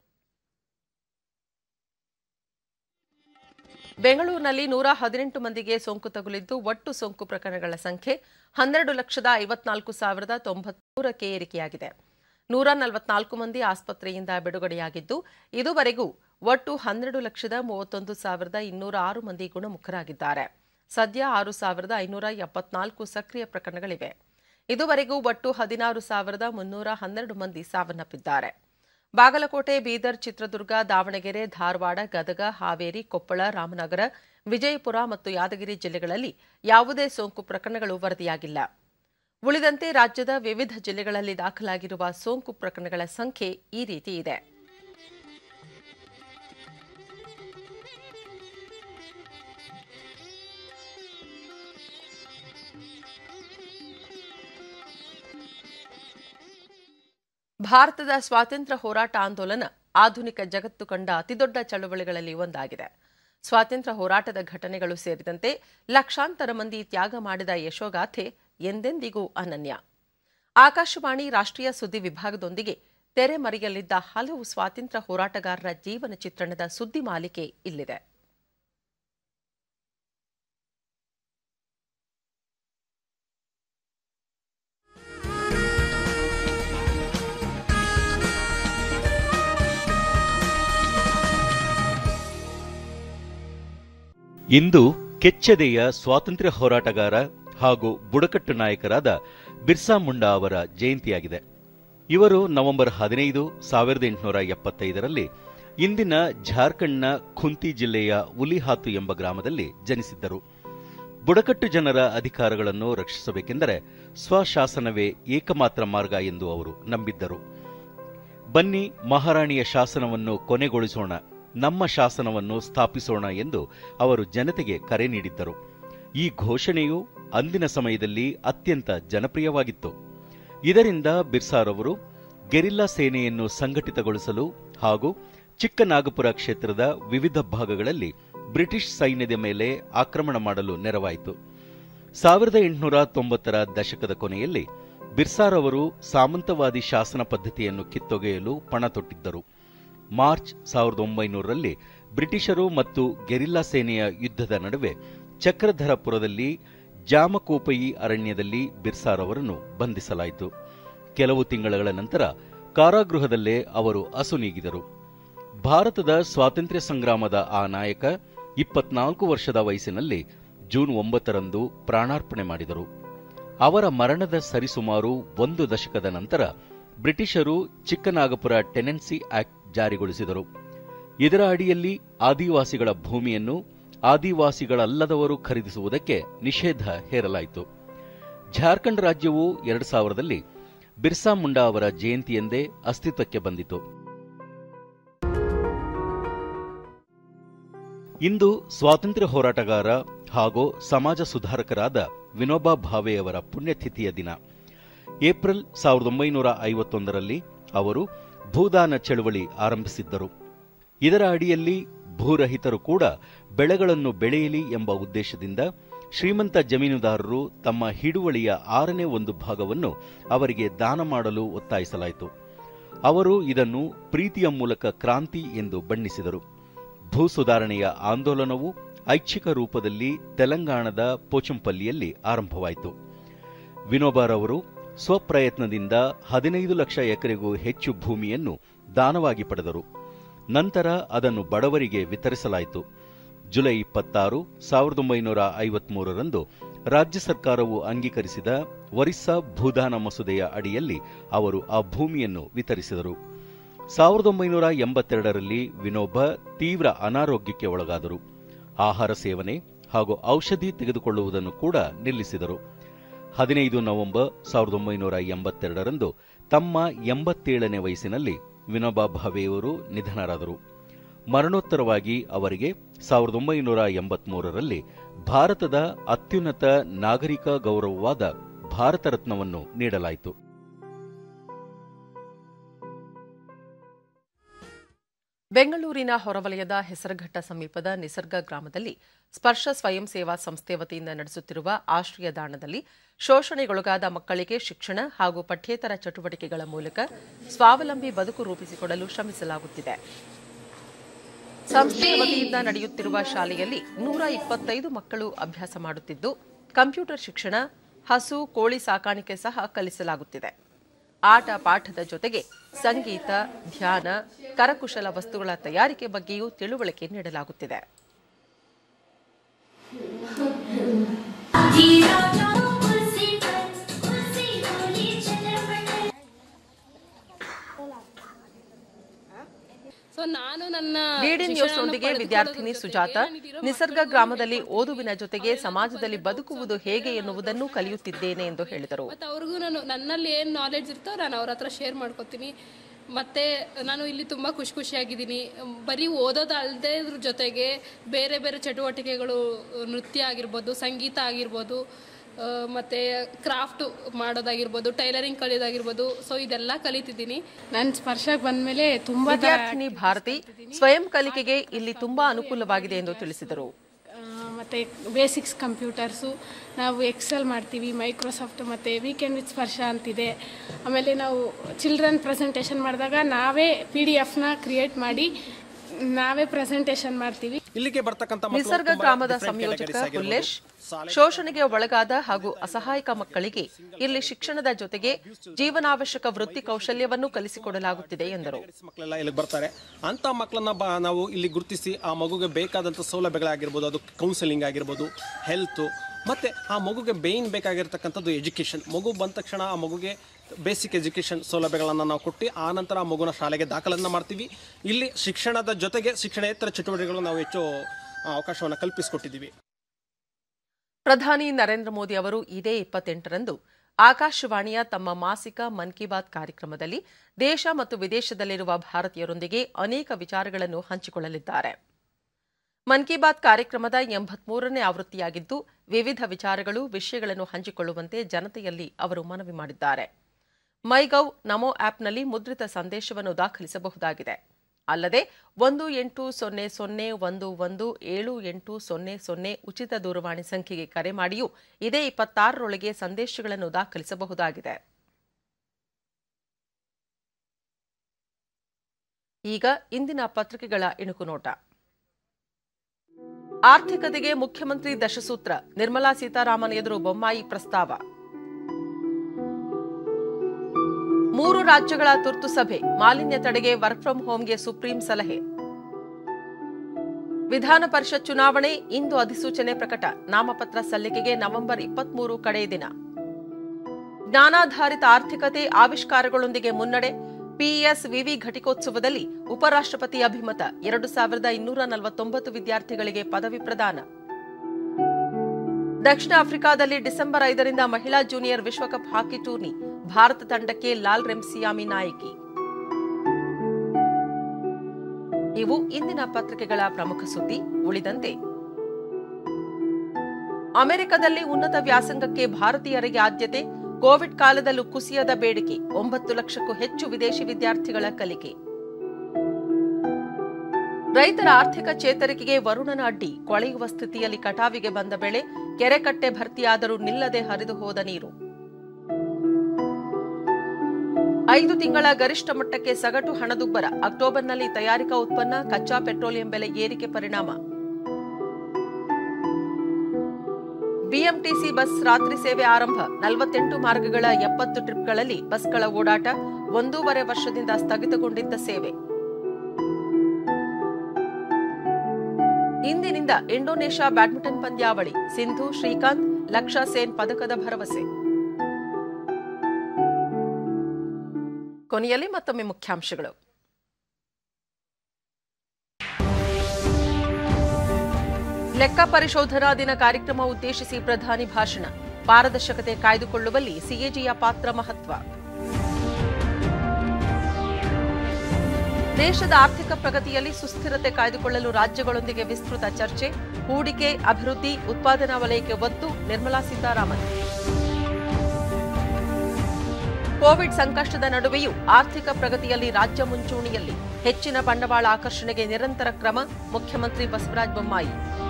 ಬೆಂಗಳೂರಿನಲ್ಲಿ ನೂರ ಹದಿನೆಂಟು ಮಂದಿಗೆ ಸೋಂಕು ತಗುಲಿದ್ದು ಒಟ್ಟು ಸೋಂಕು ಪ್ರಕರಣಗಳ ಸಂಖ್ಯೆ ಹನ್ನೆರಡು ಲಕ್ಷದ ಐವತ್ನಾಲ್ಕು ಸಾವಿರದ ತೊಂಬತ್ಮೂರಕ್ಕೆ ಏರಿಕೆಯಾಗಿದೆ ನೂರ ನಲವತ್ನಾಲ್ಕು ಮಂದಿ ಆಸ್ಪತ್ರೆಯಿಂದ ಬಿಡುಗಡೆಯಾಗಿದ್ದು ಇದುವರೆಗೂ ಒಟ್ಟು ಹನ್ನೆರಡು ಲಕ್ಷದ ಮೂವತ್ತೊಂದು ಸಾವಿರದ ಇನ್ನೂರ ಆರು ಮಂದಿ ಗುಣಮುಖರಾಗಿದ್ದಾರೆ ಸದ್ಯ ಆರು ಸಾವಿರದ ಐನೂರ ಎಪ್ಪತ್ನಾಲ್ಕು ಸಕ್ರಿಯ ಪ್ರಕರಣಗಳಿವೆ ಇದುವರೆಗೂ ಒಟ್ಟು ಹದಿನಾರು ಸಾವಿರದ ಮುನ್ನೂರ ಹನ್ನೆರಡು ಮಂದಿ ಸಾವನ್ನಪ್ಪಿದ್ದಾರೆ ಬಾಗಲಕೋಟೆ ಬೀದರ್ ಚಿತ್ರದುರ್ಗ ದಾವಣಗೆರೆ ಧಾರವಾಡ ಗದಗ ಹಾವೇರಿ ಕೊಪ್ಪಳ ರಾಮನಗರ ವಿಜಯಪುರ ಮತ್ತು ಯಾದಗಿರಿ ಜಿಲ್ಲೆಗಳಲ್ಲಿ ಯಾವುದೇ ಸೋಂಕು ಪ್ರಕರಣಗಳು ವರದಿಯಾಗಿಲ್ಲ ಉಳಿದಂತೆ ರಾಜ್ಯದ ವಿವಿಧ ಜಿಲ್ಲೆಗಳಲ್ಲಿ ದಾಖಲಾಗಿರುವ ಸೋಂಕು ಪ್ರಕರಣಗಳ ಸಂಖ್ಯೆ ಈ ರೀತಿ ಇದೆ ಭಾರತದ ಸ್ವಾತಂತ್ರ್ಯ ಹೋರಾಟ ಆಂದೋಲನ ಆಧುನಿಕ ಜಗತ್ತು ಕಂಡ ಅತಿದೊಡ್ಡ ಚಳವಳಿಗಳಲ್ಲಿ ಒಂದಾಗಿದೆ ಸ್ವಾತಂತ್ರ್ಯ ಹೋರಾಟದ ಘಟನೆಗಳು ಸೇರಿದಂತೆ ಲಕ್ಷಾಂತರ ಮಂದಿ ತ್ಯಾಗ ಮಾಡಿದ ಯಶೋಗಾಥೆ ಎಂದೆಂದಿಗೂ ಅನನ್ಯ ಆಕಾಶವಾಣಿ ರಾಷ್ಟ್ರೀಯ ಸುದ್ದಿ ವಿಭಾಗದೊಂದಿಗೆ ತೆರೆ ಮರೆಯಲಿದ್ದ ಹಲವು ಸ್ವಾತಂತ್ರ್ಯ ಹೋರಾಟಗಾರರ ಜೀವನ ಚಿತ್ರಣದ ಸುದ್ದಿ ಮಾಲಿಕೆ ಇಲ್ಲಿದೆ ಇಂದು ಕೆಚ್ಚೆದೆಯ ಸ್ವಾತಂತ್ರ್ಯ ಹೋರಾಟಗಾರ ಹಾಗೂ ಬುಡಕಟ್ಟು ನಾಯಕರಾದ ಬಿರ್ಸಾ ಮುಂಡಾ ಅವರ ಜಯಂತಿಯಾಗಿದೆ ಇವರು ನವೆಂಬರ್ ಹದಿನೈದು ಸಾವಿರದ ಎಂಟುನೂರ ಎಪ್ಪತ್ತೈದರಲ್ಲಿ ಇಂದಿನ ಜಾರ್ಖಂಡ್ನ ಖುಂತಿ ಜಿಲ್ಲೆಯ ಉಲಿಹಾತು ಎಂಬ ಗ್ರಾಮದಲ್ಲಿ ಜನಿಸಿದ್ದರು ಬುಡಕಟ್ಟು ಜನರ ಅಧಿಕಾರಗಳನ್ನು ರಕ್ಷಿಸಬೇಕೆಂದರೆ ಸ್ವಶಾಸನವೇ ಏಕಮಾತ್ರ ಮಾರ್ಗ ಎಂದು ಅವರು ನಂಬಿದ್ದರು ಬನ್ನಿ ಮಹಾರಾಣಿಯ ಶಾಸನವನ್ನು ಕೊನೆಗೊಳಿಸೋಣ ನಮ್ಮ ಶಾಸನವನ್ನು ಸ್ಥಾಪಿಸೋಣ ಎಂದು ಅವರು ಜನತೆಗೆ ಕರೆ ನೀಡಿದ್ದರು ಈ ಘೋಷಣೆಯು ಅಂದಿನ ಸಮಯದಲ್ಲಿ ಅತ್ಯಂತ ಜನಪ್ರಿಯವಾಗಿತ್ತು ಇದರಿಂದ ಬಿರ್ಸಾರವರು ಗೆರಿಲ್ಲಾ ಸೇನೆಯನ್ನು ಸಂಘಟಿತಗೊಳಿಸಲು ಹಾಗೂ ಚಿಕ್ಕನಾಗಪುರ ಕ್ಷೇತ್ರದ ವಿವಿಧ ಭಾಗಗಳಲ್ಲಿ ಬ್ರಿಟಿಷ್ ಸೈನ್ಯದ ಮೇಲೆ ಆಕ್ರಮಣ ಮಾಡಲು ನೆರವಾಯಿತು ಸಾವಿರದ ಎಂಟುನೂರ ತೊಂಬತ್ತರ ದಶಕದ ಕೊನೆಯಲ್ಲಿ ಬಿರ್ಸಾರವರು ಸಾಮಂತವಾದಿ ಶಾಸನ ಪದ್ಧತಿಯನ್ನು ಕಿತ್ತೊಗೆಯಲು ಪಣ ತೊಟ್ಟಿದ್ದರು ಮಾರ್ಚ್ ಸಾವಿರದ ಒಂಬೈನೂರರಲ್ಲಿ ಬ್ರಿಟಿಷರು ಮತ್ತು ಗೆರಿಲ್ಲಾ ಸೇನೆಯ ಯುದ್ಧದ ನಡುವೆ ಚಕ್ರಧರಪುರದಲ್ಲಿ ಜಾಮಕೋಪಯಿ ಅರಣ್ಯದಲ್ಲಿ ಬಿರ್ಸಾರವರನ್ನು ಬಂಧಿಸಲಾಯಿತು ಕೆಲವು ತಿಂಗಳ ನಂತರ ಕಾರಾಗೃಹದಲ್ಲೇ ಅವರು ಅಸುನೀಗಿದರು ಭಾರತದ ಸ್ವಾತಂತ್ರ್ಯ ಸಂಗ್ರಾಮದ ಆ ನಾಯಕ ಇಪ್ಪತ್ನಾಲ್ಕು ವರ್ಷದ ವಯಸ್ಸಿನಲ್ಲಿ ಜೂನ್ ಒಂಬತ್ತರಂದು ಪ್ರಾಣಾರ್ಪಣೆ ಮಾಡಿದರು ಅವರ ಮರಣದ ಸರಿಸುಮಾರು ಒಂದು ದಶಕದ ನಂತರ ಬ್ರಿಟಿಷರು ಚಿಕ್ಕನಾಗಪುರ ಟೆನೆನ್ಸಿ ಆಕ್ಟ್ ಜಾರಿಗೊಳಿಸಿದರು ಇದರ ಅಡಿಯಲ್ಲಿ ಆದಿವಾಸಿಗಳ ಭೂಮಿಯನ್ನು ಆದಿವಾಸಿಗಳಲ್ಲದವರು ಖರೀದಿಸುವುದಕ್ಕೆ ನಿಷೇಧ ಹೇರಲಾಯಿತು ಜಾರ್ಖಂಡ್ ರಾಜ್ಯವು ಎರಡು ಸಾವಿರದಲ್ಲಿ ಬಿರ್ಸಾ ಮುಂಡಾ ಅವರ ಜಯಂತಿಯೆಂದೇ ಅಸ್ತಿತ್ವಕ್ಕೆ ಬಂದಿತು ಇಂದು ಸ್ವಾತಂತ್ರ್ಯ ಹೋರಾಟಗಾರ ಹಾಗೂ ಸಮಾಜ ಸುಧಾರಕರಾದ ವಿನೋಬಾ ಭಾವೆಯವರ ಪುಣ್ಯತಿಥಿಯ ದಿನ ಏಪ್ರಿಲ್ ಸಾವಿರದ ಒಂಬೈನೂರ ಐವತ್ತೊಂದರಲ್ಲಿ ಅವರು ಭೂದಾನ ಚಳವಳಿ ಆರಂಭಿಸಿದ್ದರು ಇದರ ಅಡಿಯಲ್ಲಿ ಭೂರಹಿತರು ಕೂಡ ಬೆಳೆಗಳನ್ನು ಬೆಳೆಯಲಿ ಎಂಬ ಉದ್ದೇಶದಿಂದ ಶ್ರೀಮಂತ ಜಮೀನುದಾರರು ತಮ್ಮ ಹಿಡುವಳಿಯ ಆರನೇ ಒಂದು ಭಾಗವನ್ನು ಅವರಿಗೆ ದಾನ ಮಾಡಲು ಒತ್ತಾಯಿಸಲಾಯಿತು ಅವರು ಇದನ್ನು ಪ್ರೀತಿಯ ಮೂಲಕ ಕ್ರಾಂತಿ ಎಂದು ಬಣ್ಣಿಸಿದರು ಭೂ ಸುಧಾರಣೆಯ ಆಂದೋಲನವು ಐಚ್ಛಿಕ ರೂಪದಲ್ಲಿ ತೆಲಂಗಾಣದ ಪೋಚಂಪಲ್ಲಿಯಲ್ಲಿ ಆರಂಭವಾಯಿತು ವಿನೋಬಾರವರು ಸ್ವಪ್ರಯತ್ನದಿಂದ ಹದಿನೈದು ಲಕ್ಷ ಎಕರೆಗೂ ಹೆಚ್ಚು ಭೂಮಿಯನ್ನು ದಾನವಾಗಿ ಪಡೆದರು ನಂತರ ಅದನ್ನು ಬಡವರಿಗೆ ವಿತರಿಸಲಾಯಿತು ಜುಲೈ ಇಪ್ಪತ್ತಾರು ಸಾವಿರದ ಒಂಬೈನೂರ ಐವತ್ಮೂರರಂದು ರಾಜ್ಯ ಸರ್ಕಾರವು ಅಂಗೀಕರಿಸಿದ ಒರಿಸ್ಸಾ ಭೂದಾನ ಮಸೂದೆಯ ಅಡಿಯಲ್ಲಿ ಅವರು ಆ ಭೂಮಿಯನ್ನು ವಿತರಿಸಿದರು ಸಾವಿರದ ಒಂಬೈನೂರ ಎಂಬತ್ತೆರಡರಲ್ಲಿ ವಿನೋಬ ತೀವ್ರ ಅನಾರೋಗ್ಯಕ್ಕೆ ಒಳಗಾದರು ಆಹಾರ ಸೇವನೆ ಹಾಗೂ ಔಷಧಿ ತೆಗೆದುಕೊಳ್ಳುವುದನ್ನು ಕೂಡ ನಿಲ್ಲಿಸಿದರು ಹದಿನೈದು ನವೆಂಬರ್ ಸಾವಿರದ ಒಂಬೈನೂರ ಎಂಬತ್ತೆರಡರಂದು ತಮ್ಮ ಎಂಬತ್ತೇಳನೇ ವಯಸ್ಸಿನಲ್ಲಿ ವಿನೋಬಾ ಭಾವೆಯವರು ನಿಧನರಾದರು ಮರಣೋತ್ತರವಾಗಿ ಅವರಿಗೆ ಸಾವಿರದ ಒಂಬೈನೂರ ಎಂಬತ್ಮೂರರಲ್ಲಿ ಭಾರತದ ಅತ್ಯುನ್ನತ ನಾಗರಿಕ ಗೌರವವಾದ ಭಾರತ ರತ್ನವನ್ನು ನೀಡಲಾಯಿತು ಬೆಂಗಳೂರಿನ ಹೊರವಲಯದ ಹೆಸರಘಟ್ಟ ಸಮೀಪದ ನಿಸರ್ಗ ಗ್ರಾಮದಲ್ಲಿ ಸ್ಪರ್ಶ ಸ್ವಯಂ ಸೇವಾ ಸಂಸ್ಥೆ ವತಿಯಿಂದ ನಡೆಸುತ್ತಿರುವ ಆಶ್ರಯ ದಾನದಲ್ಲಿ ಶೋಷಣೆಗೊಳಗಾದ ಮಕ್ಕಳಿಗೆ ಶಿಕ್ಷಣ ಹಾಗೂ ಪಠ್ಯೇತರ ಚಟುವಟಿಕೆಗಳ ಮೂಲಕ ಸ್ವಾವಲಂಬಿ ಬದುಕು ರೂಪಿಸಿಕೊಡಲು ಶ್ರಮಿಸಲಾಗುತ್ತಿದೆ ಸಂಸ್ಥೆಯ ವತಿಯಿಂದ ನಡೆಯುತ್ತಿರುವ ಶಾಲೆಯಲ್ಲಿ ನೂರ ಇಪ್ಪತ್ತೈದು ಮಕ್ಕಳು ಅಭ್ಯಾಸ ಮಾಡುತ್ತಿದ್ದು ಕಂಪ್ಯೂಟರ್ ಶಿಕ್ಷಣ ಹಸು ಕೋಳಿ ಸಾಕಾಣಿಕೆ ಸಹ ಕಲಿಸಲಾಗುತ್ತಿದೆ ಆಟ ಪಾಠದ ಜೊತೆಗೆ ಸಂಗೀತ ಧ್ಯಾನ ಕರಕುಶಲ ವಸ್ತುಗಳ ತಯಾರಿಕೆ ಬಗ್ಗೆಯೂ ತಿಳುವಳಿಕೆ ನೀಡಲಾಗುತ್ತಿದೆ हीरा जाओ कुर्सी पर कुर्सी बोली चटपट ಸೊ ನಾನು ನನ್ನ ಡಿಡಿ ಶಿಕ್ಷಣವನ್ನು ನ್ಯೂಸ್ನೊಂದಿಗೆ ಪಡೆದುಕೊಳ್ಳೋದ್ರ ವಿದ್ಯಾರ್ಥಿನಿ ಜೊತೆಗೆ ಸುಜಾತ ಏನಿದಿರೋ ನಿಸರ್ಗ ಮಕ್ಕಳು ಗ್ರಾಮದಲ್ಲಿ ಓದುವಿನ ಜೊತೆಗೆ ಸಮಾಜದಲ್ಲಿ ಬದುಕುವುದು ಹೇಗೆ ಎನ್ನುವುದನ್ನು ಕಲಿಯುತ್ತಿದ್ದೇನೆ ಎಂದು ಹೇಳಿದರು ಮತ್ತೆ ಅವ್ರಿಗೂ ನಾನು ನನ್ನಲ್ಲಿ ಏನು ನಾಲೆಡ್ಜ್ ಇರ್ತೋ ನಾನು ಅವ್ರ ಹತ್ರ ಶೇರ್ ಮಾಡ್ಕೊತೀನಿ ಮತ್ತೆ ನಾನು ಇಲ್ಲಿ ತುಂಬ ಖುಷಿ ಖುಷಿಯಾಗಿದ್ದೀನಿ ಬರೀ ಓದೋದು ಅಲ್ಲದೆ ಇದ್ರ ಜೊತೆಗೆ ಬೇರೆ ಬೇರೆ ಚಟುವಟಿಕೆಗಳು ನೃತ್ಯ ಆಗಿರ್ಬೋದು ಸಂಗೀತ ಆಗಿರ್ಬೋದು ಆ, ಮತ್ತೆ ಕ್ರಾಫ್ಟ್ ಮಾಡೋದಾಗಿರ್ಬೋದು ಟೈಲರಿಂಗ್ ಕಲಿಯೋದಾಗಿರ್ಬೋದು ಸೊ ಇದೆಲ್ಲ ಕಲಿತಿದ್ದೀನಿ ನಾನು ಸ್ಪರ್ಶಕ್ಕೆ ಬಂದ್ಮೇಲೆ ತುಂಬಾ ತರ ವಿದ್ಯಾರ್ಥಿನಿ ಭಾರತಿ ಸ್ವಯಂ ಕಲಿಕೆಗೆ ಇಲ್ಲಿ ತುಂಬಾ ಅನುಕೂಲವಾಗಿದೆ ಎಂದು ತಿಳಿಸಿದರು ಆ, ಮತ್ತೆ ಬೇಸಿಕ್ಸ್ ಕಂಪ್ಯೂಟರ್ಸು ನಾವು ಎಕ್ಸೆಲ್ ಮಾಡ್ತೀವಿ ಮೈಕ್ರೋಸಾಫ್ಟ್ ಮತ್ತು ವೀಕೆಂಡ್ ವಿತ್ ಸ್ಪರ್ಶ ಅಂತಿದೆ ಆಮೇಲೆ ನಾವು ಚಿಲ್ಡ್ರನ್ ಪ್ರೆಸೆಂಟೇಷನ್ ಮಾಡಿದಾಗ ನಾವೇ ಪಿ ಡಿ ಎಫ್ನ ಕ್ರಿಯೇಟ್ ಮಾಡಿ ನಾವೇ ಪ್ರೆಸೆಂಟೇಷನ್ ಮಾಡ್ತೀವಿ ಇಲ್ಲಿಗೆ ಬರ್ತಕ್ಕಂಥ ಮಕ್ಕಳು ನಿಸರ್ಗ ತುಂಬಾ ಗ್ರಾಮದ different ಸಂಯೋಜಕ categories ಆಗಿರ್ಬೋದು. ಹುಲ್ಲೇಶ್ ಶಾಲೆ- ಶೋಷಣೆಗೆ ಒಳಗಾದ ಹಾಗೂ ಅಸಹಾಯಕ ಮಕ್ಕಳಿಗೆ ಇಲ್ಲಿ ಶಿಕ್ಷಣದ ಜೊತೆಗೆ ಜೀವನಾವಶ್ಯಕ ವೃತ್ತಿ ಕೌಶಲ್ಯವನ್ನು ಕಲಿಸಿಕೊಡಲಾಗುತ್ತಿದೆ ಎಂದರು ಮಕ್ಕಳೆಲ್ಲ ಇಲ್ಲಿಗೆ ಬರ್ತಾರೆ ಅಂತ ಮಕ್ಕಳನ್ನ ಬ ನಾವು ಇಲ್ಲಿ ಗುರುತಿಸಿ ಆ ಮಗುಗೆ ಬೇಕಾದಂಥ ಸೌಲಭ್ಯಗಳಾಗಿರ್ಬೋದು ಅದು ಕೌನ್ಸಿಲಿಂಗ್ ಆಗಿರ್ಬೋದು ಹೆಲ್ತು ಮತ್ತೆ ಆ ಮಗುಗೆ ಬೇನ್ ಬೇಕಾಗಿರ್ತಕ್ಕಂಥದ್ದು ಎಜುಕೇಷನ್ ಮಗು ಬಂದ ತಕ್ಷಣ ಆ ಮಗುಗೆ ಬೇಸಿಕ್ ಎಜುಕೇಷನ್ ಸೌಲಭ್ಯಗಳನ್ನು ನಾವು ಕೊಟ್ಟು ಆ ನಂತರ ಆ ಮಗುನ ಶಾಲೆಗೆ ದಾಖಲನ್ನು ಮಾಡ್ತೀವಿ ಇಲ್ಲಿ ಶಿಕ್ಷಣದ ಜೊತೆಗೆ ಶಿಕ್ಷಣೇತರ ಚಟುವಟಿಕೆಗಳು ನಾವು ಹೆಚ್ಚು ಆ, ಅವಕಾಶವನ್ನು ಕಲ್ಪಿಸಿಕೊಟ್ಟಿದ್ದೀವಿ ಪ್ರಧಾನಿ ನರೇಂದ್ರ ಮೋದಿ ಅವರು ಇದೇ ಇಪ್ಪತ್ತೆಂಟರಂದು ಆಕಾಶವಾಣಿಯ ತಮ್ಮ ಮಾಸಿಕ ಮನ್ ಕಿ ಬಾತ್ ಕಾರ್ಯಕ್ರಮದಲ್ಲಿ ದೇಶ ಮತ್ತು ವಿದೇಶದಲ್ಲಿರುವ ಭಾರತೀಯರೊಂದಿಗೆ ಅನೇಕ ವಿಚಾರಗಳನ್ನು ಹಂಚಿಕೊಳ್ಳಲಿದ್ದಾರೆ ಮನ್ ಕಿ ಬಾತ್ ಕಾರ್ಯಕ್ರಮದ ಎಂಬತ್ಮೂರನೇ ಆವೃತ್ತಿಯಾಗಿದ್ದು ವಿವಿಧ ವಿಚಾರಗಳು ವಿಷಯಗಳನ್ನು ಹಂಚಿಕೊಳ್ಳುವಂತೆ ಜನತೆಯಲ್ಲಿ ಅವರು ಮನವಿ ಮಾಡಿದ್ದಾರೆ ಮೈಗೌ ನಮೋ ಆಪ್ನಲ್ಲಿ ಮುದ್ರಿತ ಸಂದೇಶವನ್ನು ದಾಖಲಿಸಬಹುದಾಗಿದೆ ಅಲ್ಲದೆ ಒಂದು ಎಂಟು ಸೊನ್ನೆ ಸೊನ್ನೆ ಒಂದು ಒಂದು ಏಳು ಎಂಟು ಸೊನ್ನೆ ಸೊನ್ನೆ ಉಚಿತ ದೂರವಾಣಿ ಸಂಖ್ಯೆಗೆ ಕರೆ ಮಾಡಿಯೂ ಇದೇ ಇಪ್ಪತ್ತಾರರೊಳಗೆ ಸಂದೇಶಗಳನ್ನು ದಾಖಲಿಸಬಹುದಾಗಿದೆ ಈಗ ಇಂದಿನ ಪತ್ರಿಕೆಗಳ ಇಣುಕು ನೋಟ ಆರ್ಥಿಕತೆಗೆ ಮುಖ್ಯಮಂತ್ರಿ ದಶಸೂತ್ರ ನಿರ್ಮಲಾ ಸೀತಾರಾಮನ್ ಎದುರು ಬೊಮ್ಮಾಯಿ ಪ್ರಸ್ತಾವ ಮೂರು ರಾಜ್ಯಗಳ ತುರ್ತು ಸಭೆ ಮಾಲಿನ್ಯ ತಡೆಗೆ ವರ್ಕ್ ಫ್ರಂ ಹೋಂಗೆ ಸುಪ್ರೀಂ ಸಲಹೆ ವಿಧಾನ ಪರಿಷತ್ ಚುನಾವಣೆ ಇಂದು ಅಧಿಸೂಚನೆ ಪ್ರಕಟ ನಾಮಪತ್ರ ಸಲ್ಲಿಕೆಗೆ ನವೆಂಬರ್ ಇಪ್ಪತ್ಮೂರು ಕಡೆ ದಿನ ಜ್ಞಾನಾಧಾರಿತ ಆರ್ಥಿಕತೆ ಆವಿಷ್ಕಾರಗಳೊಂದಿಗೆ ಮುನ್ನಡೆ ಪಿಇಎಸ್ ವಿವಿ ಘಟಿಕೋತ್ಸವದಲ್ಲಿ ಉಪರಾಷ್ಟ್ರಪತಿ ಅಭಿಮತ ಎರಡು ಸಾವಿರದ ಇನ್ನೂರ ನಲವತ್ತೊಂಬತ್ತು ವಿದ್ಯಾರ್ಥಿಗಳಿಗೆ ಪದವಿ ಪ್ರದಾನ ದಕ್ಷಿಣ ಆಫ್ರಿಕಾದಲ್ಲಿ ಡಿಸೆಂಬರ್ ಐದರಿಂದ ಮಹಿಳಾ ಜೂನಿಯರ್ ವಿಶ್ವಕಪ್ ಹಾಕಿ ಟೂರ್ನಿ ಭಾರತ ತಂಡಕ್ಕೆ ಲಾಲ್ ರೆಮ್ಸಿಯಾಮಿ ನಾಯಕಿ ಇವು ಇಂದಿನ ಪತ್ರಿಕೆಗಳ ಪ್ರಮುಖ ಸುದ್ದಿ ಉಳಿದಂತೆ ಅಮೆರಿಕದಲ್ಲಿ ಉನ್ನತ ವ್ಯಾಸಂಗಕ್ಕೆ ಭಾರತೀಯರಿಗೆ ಆದ್ಯತೆ ಕೋವಿಡ್ ಕಾಲದಲ್ಲೂ ಕುಸಿಯದ ಬೇಡಿಕೆ ಒಂಬತ್ತು ಲಕ್ಷಕ್ಕೂ ಹೆಚ್ಚು ವಿದೇಶಿ ವಿದ್ಯಾರ್ಥಿಗಳ ಕಲಿಕೆ ರೈತರ ಆರ್ಥಿಕ ಚೇತರಿಕೆಗೆ ವರುಣನ ಅಡ್ಡಿ ಕೊಳೆಯುವ ಸ್ಥಿತಿಯಲ್ಲಿ ಕಟಾವಿಗೆ ಬಂದ ಬೆಳೆ ಕೆರೆಕಟ್ಟೆ ಭರ್ತಿಯಾದರೂ ನಿಲ್ಲದೆ ಹರಿದು ಹೋದ ನೀರು ಐದು ತಿಂಗಳ ಗರಿಷ್ಠ ಮಟ್ಟಕ್ಕೆ ಸಗಟು ಹಣದುಬ್ಬರ ಅಕ್ಟೋಬರ್ನಲ್ಲಿ ತಯಾರಿಕಾ ಉತ್ಪನ್ನ ಕಚ್ಚಾ ಪೆಟ್ರೋಲಿಯಂ ಬೆಲೆ ಏರಿಕೆ ಪರಿಣಾಮ ಬಿಎಂಟಿಸಿ ಬಸ್ ರಾತ್ರಿ ಸೇವೆ ಆರಂಭ ನಲವತ್ತೆಂಟು ಮಾರ್ಗಗಳ ಎಪ್ಪತ್ತು ಟ್ರಿಪ್ಗಳಲ್ಲಿ ಬಸ್ಗಳ ಓಡಾಟ ಒಂದೂವರೆ ವರ್ಷದಿಂದ ಸ್ಥಗಿತಗೊಂಡಿದ್ದ ಸೇವೆ ಇಂದಿನಿಂದ ಇಂಡೋನೇಷ್ಯಾ ಬ್ಯಾಡ್ಮಿಂಟನ್ ಪಂದ್ಯಾವಳಿ ಸಿಂಧು ಶ್ರೀಕಾಂತ್ ಲಕ್ಷಾ ಸೇನ್ ಪದಕದ ಭರವಸೆ ಕೊನೆಯಲ್ಲಿ ಮತ್ತೊಮ್ಮೆ ಮುಖ್ಯಾಂಶಗಳು ಲೆಕ್ಕ ಪರಿಶೋಧನಾ ದಿನ ಕಾರ್ಯಕ್ರಮ ಉದ್ದೇಶಿಸಿ ಪ್ರಧಾನಿ ಭಾಷಣ ಪಾರದರ್ಶಕತೆ ಕಾಯ್ದುಕೊಳ್ಳುವಲ್ಲಿ ಸಿಎಜಿಯ ಪಾತ್ರ ಮಹತ್ವ ದೇಶದ ಆರ್ಥಿಕ ಪ್ರಗತಿಯಲ್ಲಿ ಸುಸ್ಥಿರತೆ ಕಾಯ್ದುಕೊಳ್ಳಲು ರಾಜ್ಯಗಳೊಂದಿಗೆ ವಿಸ್ತೃತ ಚರ್ಚೆ ಹೂಡಿಕೆ ಅಭಿವೃದ್ಧಿ ಉತ್ಪಾದನಾ ವಲಯಕ್ಕೆ ಒತ್ತು ನಿರ್ಮಲಾ ಸೀತಾರಾಮನ್ ಕೋವಿಡ್ ಸಂಕಷ್ಟದ ನಡುವೆಯೂ ಆರ್ಥಿಕ ಪ್ರಗತಿಯಲ್ಲಿ ರಾಜ್ಯ ಮುಂಚೂಣಿಯಲ್ಲಿ ಹೆಚ್ಚಿನ ಬಂಡವಾಳ ಆಕರ್ಷಣೆಗೆ ನಿರಂತರ ಕ್ರಮ ಮುಖ್ಯಮಂತ್ರಿ ಬಸವರಾಜ ಬೊಮ್ಮಾಯಿ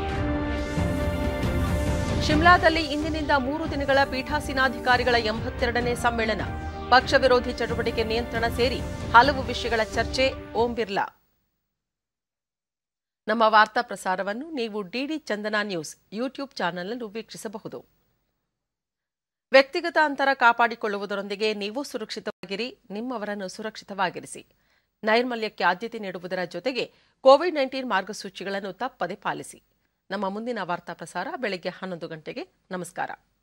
ಶಿಮ್ಲಾದಲ್ಲಿ ಇಂದಿನಿಂದ ಮೂರು ದಿನಗಳ ಪೀಠಾಸೀನಾಧಿಕಾರಿಗಳ ಎಂಬತ್ತೆರಡನೇ ಸಮ್ಮೇಳನ ಪಕ್ಷ ವಿರೋಧಿ ಚಟುವಟಿಕೆ ನಿಯಂತ್ರಣ ಸೇರಿ ಹಲವು ವಿಷಯಗಳ ಚರ್ಚೆ ಓಂ ಬಿರ್ಲಾ ನಮ್ಮ ವಾರ್ತಾ ಪ್ರಸಾರವನ್ನು ನೀವು ಡಿಡಿ ಚಂದನ ನ್ಯೂಸ್ ಯೂಟ್ಯೂಬ್ ಚಾನೆಲ್ನಲ್ಲೂ ವೀಕ್ಷಿಸಬಹುದು ವ್ಯಕ್ತಿಗತ ಅಂತರ ಕಾಪಾಡಿಕೊಳ್ಳುವುದರೊಂದಿಗೆ ನೀವು ಸುರಕ್ಷಿತವಾಗಿರಿ ನಿಮ್ಮವರನ್ನು ಸುರಕ್ಷಿತವಾಗಿರಿಸಿ ನೈರ್ಮಲ್ಯಕ್ಕೆ ಆದ್ಯತೆ ನೀಡುವುದರ ಜೊತೆಗೆ ಕೋವಿಡ್ ನೈನ್ಟೀನ್ ಮಾರ್ಗಸೂಚಿಗಳನ್ನು ತಪ್ಪದೆ ಪಾಲಿಸಿ ನಮ್ಮ ಮುಂದಿನ ವಾರ್ತಾ ಪ್ರಸಾರ ಬೆಳಗ್ಗೆ ಹನ್ನೊಂದು ಗಂಟೆಗೆ ನಮಸ್ಕಾರ